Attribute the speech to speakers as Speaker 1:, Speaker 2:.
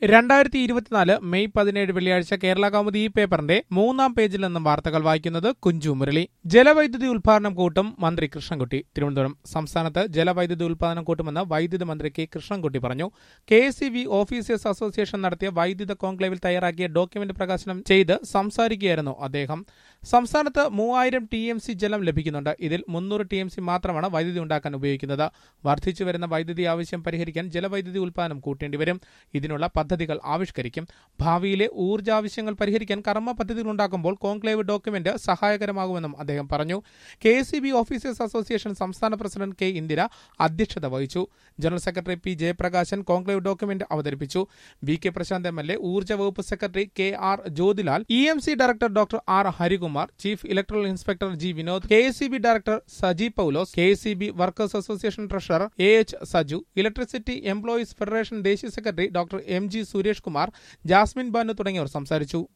Speaker 1: രണ്ടായിരത്തി ഇരുപത്തിനാല് മെയ് പതിനേഴ് വെള്ളിയാഴ്ച കേരള കൗമുദി ഈ പേപ്പറിന്റെ മൂന്നാം പേജിൽ നിന്നും വാർത്തകൾ വായിക്കുന്നത് കുഞ്ചു മുരളി ജലവൈദ്യുതി ഉൽപാദനം കൂട്ടും മന്ത്രി കൃഷ്ണൻകുട്ടി തിരുവനന്തപുരം സംസ്ഥാനത്ത് ജലവൈദ്യുതി ഉൽപാദനം കൂട്ടുമെന്ന് വൈദ്യുതി മന്ത്രി കെ കൃഷ്ണൻകുട്ടി പറഞ്ഞു K S C B officers association നടത്തിയ വൈദ്യുത കോൺക്ലേവിൽ തയ്യാറാക്കിയ ഡോക്യുമെന്റ് പ്രകാശനം ചെയ്ത് സംസാരിക്കുകയായിരുന്നു അദ്ദേഹം സംസ്ഥാനത്ത് മൂവായിരം ടി എം സി ജലം ലഭിക്കുന്നുണ്ട് ഇതിൽ മുന്നൂറ് ടി എം സി മാത്രമാണ് വൈദ്യുതി ഉണ്ടാക്കാൻ ഉപയോഗിക്കുന്നത് വർദ്ധിച്ചു വരുന്ന വൈദ്യുതി ആവശ്യം പരിഹരിക്കാൻ ജലവൈദ്യുതി ഉൽപാദനം കൂട്ടേണ്ടി വരും ഇതിനുള്ള പദ്ധതികൾ ആവിഷ്കരിക്കും ഭാവിയിലെ ഊർജ്ജാവശ്യങ്ങൾ പരിഹരിക്കാൻ കർമ്മ പദ്ധതികൾ ഉണ്ടാക്കുമ്പോൾ കോൺക്ലേവ് ഡോക്യുമെന്റ് സഹായകരമാകുമെന്നും അദ്ദേഹം പറഞ്ഞു K S C B officers association സംസ്ഥാന പ്രസിഡന്റ് കെ ഇന്ദിര അധ്യക്ഷത വഹിച്ചു general secretary P Jayaprakashan conclave document അവതരിപ്പിച്ചു V K Prashanth M L A ഊർജ്ജ വകുപ്പ് secretary K R Jyothilal E M C director doctor R Harikumar chief electrical inspector G Vinod K S C B director Saji Paulose K S C B workers association treasurer A H Saju electricity employees federation ദേശീയ secretary doctor M G Suresh Kumar Jasmin Banu തുടങ്ങിയവർ സംസാരിച്ചു